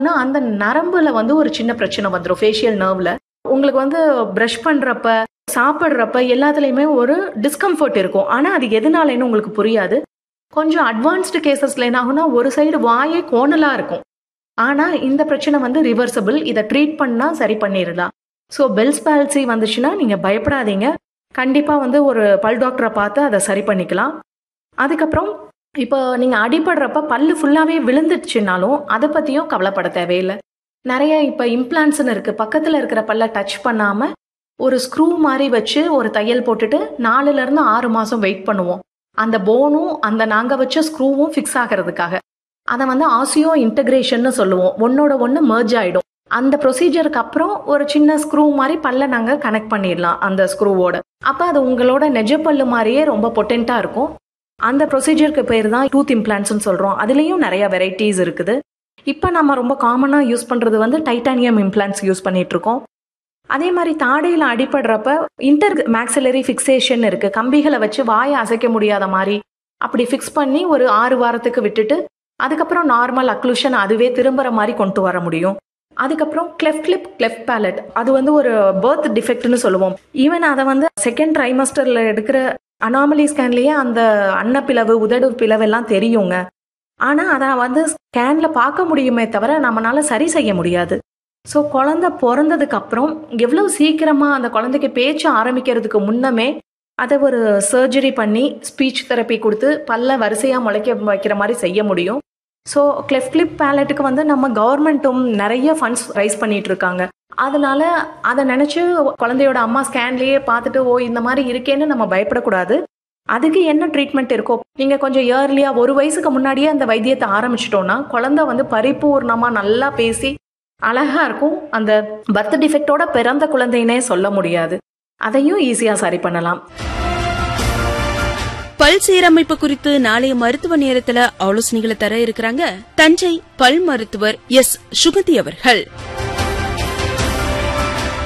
ஆனா அந்த நரம்புல வந்து ஒரு சின்ன பிரச்சனை வந்துடும் ஃபேஷியல் நர்வ்ல உங்களுக்கு வந்து ப்ரஷ் பண்றப்ப சாப்பிட்றப்ப எல்லாத்துலேயுமே ஒரு டிஸ்கம்ஃபர்ட் இருக்கும் ஆனால் அது எதனாலன்னு உங்களுக்கு புரியாது கொஞ்சம் அட்வான்ஸ்டு கேசஸ்ல என்ன ஆகும்னா ஒரு சைடு வாயே கோணலாக இருக்கும் ஆனால் இந்த பிரச்சனை வந்து ரிவர்சபிள் இதை ட்ரீட் பண்ணால் சரி பண்ணிடலாம் ஸோ பெல்ஸ் பால்சி வந்துச்சுன்னா நீங்கள் பயப்படாதீங்க கண்டிப்பாக வந்து ஒரு பல் டாக்டரை பார்த்து அதை சரி பண்ணிக்கலாம் அதுக்கப்புறம் இப்போ நீங்கள் அடிபடுறப்ப பல்லு ஃபுல்லாகவே விழுந்துடுச்சுனாலும் அதை பற்றியும் கவலைப்பட தேவையில்லை நிறைய இப்போ இம்ப்ளான்ட்ஸ்னு இருக்குது பக்கத்தில் இருக்கிற பல்ல டச் பண்ணாமல் ஒரு ஸ்க்ரூ மாதிரி வச்சு ஒரு தையல் போட்டுட்டு நாலுலேருந்து ஆறு மாதம் வெயிட் பண்ணுவோம் அந்த போனும் அந்த நாங்கள் வச்ச ஸ்க்ரூவும் ஃபிக்ஸ் ஆகிறதுக்காக அதை வந்து ஆசியோ இன்டகிரேஷன்னு சொல்லுவோம் ஒன்னோட ஒன்று merge ஆகிடும் அந்த ப்ரொசீஜருக்கு அப்புறம் ஒரு சின்ன ஸ்க்ரூ மாதிரி பல்ல நாங்கள் கனெக்ட் பண்ணிடலாம் அந்த ஸ்க்ரூவோட அப்போ அது உங்களோட நெஜ பல்லு மாதிரியே ரொம்ப பொட்டென்ட்டாக இருக்கும் அந்த ப்ரொசீஜருக்கு பேர் தான் டூத் இம்ப்ளான்ட்ஸ்னு சொல்கிறோம் அதுலேயும் நிறைய வெரைட்டிஸ் இருக்குது இப்போ நம்ம ரொம்ப காமனாக யூஸ் பண்ணுறது வந்து டைட்டானியம் இம்ப்ளான்ட்ஸ் யூஸ் பண்ணிட்டு இருக்கோம் அதே மாதிரி தாடையில் அடிபடுறப்ப இன்டர் மேக்ஸிலரி ஃபிக்சேஷன் இருக்குது கம்பிகளை வச்சு வாயை அசைக்க முடியாத மாதிரி அப்படி ஃபிக்ஸ் பண்ணி ஒரு ஆறு வாரத்துக்கு விட்டுட்டு அதுக்கப்புறம் நார்மல் அக்ளூஷன் அதுவே திரும்புற மாதிரி கொண்டு வர முடியும் அதுக்கப்புறம் கிளெஃப்ட் லிப் கிளெஃப்ட் பேலட் அது வந்து ஒரு பர்த் டிஃபெக்ட்னு சொல்லுவோம் ஈவன் அதை வந்து செகண்ட் ட்ரைமஸ்டரில் எடுக்கிற அனாமலி ஸ்கேன்லேயே அந்த அன்னப்பிளவு உதடு பிளவு எல்லாம் தெரியுங்க ஆனால் அதை வந்து ஸ்கேனில் பார்க்க முடியுமே தவிர நம்மளால சரி செய்ய முடியாது ஸோ குழந்தை பிறந்ததுக்கு அப்புறம் எவ்வளவு சீக்கிரமாக அந்த குழந்தைக்கு பேச்சு ஆரம்பிக்கிறதுக்கு முன்னமே அதை ஒரு சர்ஜரி பண்ணி ஸ்பீச் தெரப்பி கொடுத்து பல்ல வரிசையாக முளைக்க வைக்கிற மாதிரி செய்ய முடியும் ஸோ கிளெஃப்ட் கிளிப் பேலட்டுக்கு வந்து நம்ம கவர்மெண்ட்டும் நிறைய ஃபண்ட்ஸ் ரைஸ் பண்ணிட்டு இருக்காங்க அதனால அதை நினச்சி குழந்தையோட அம்மா ஸ்கேன்லேயே பார்த்துட்டு ஓ இந்த மாதிரி இருக்கேன்னு நம்ம பயப்படக்கூடாது அதுக்கு என்ன ட்ரீட்மெண்ட் இருக்கோ நீங்கள் கொஞ்சம் இயர்லியாக ஒரு வயசுக்கு முன்னாடியே அந்த வைத்தியத்தை ஆரம்பிச்சிட்டோன்னா குழந்தை வந்து பரிபூர்ணமாக நல்லா பேசி அழகா இருக்கும் அந்த பர்த் டிஃபெக்டோட பிறந்த குழந்தைனே சொல்ல முடியாது அதையும் ஈஸியாக சரி பண்ணலாம் பல் சீரமைப்பு குறித்து நாளைய மருத்துவ நேரத்துல ஆலோசனைகளை தர இருக்கிறாங்க தஞ்சை பல் மருத்துவர் எஸ் சுகதி அவர்கள்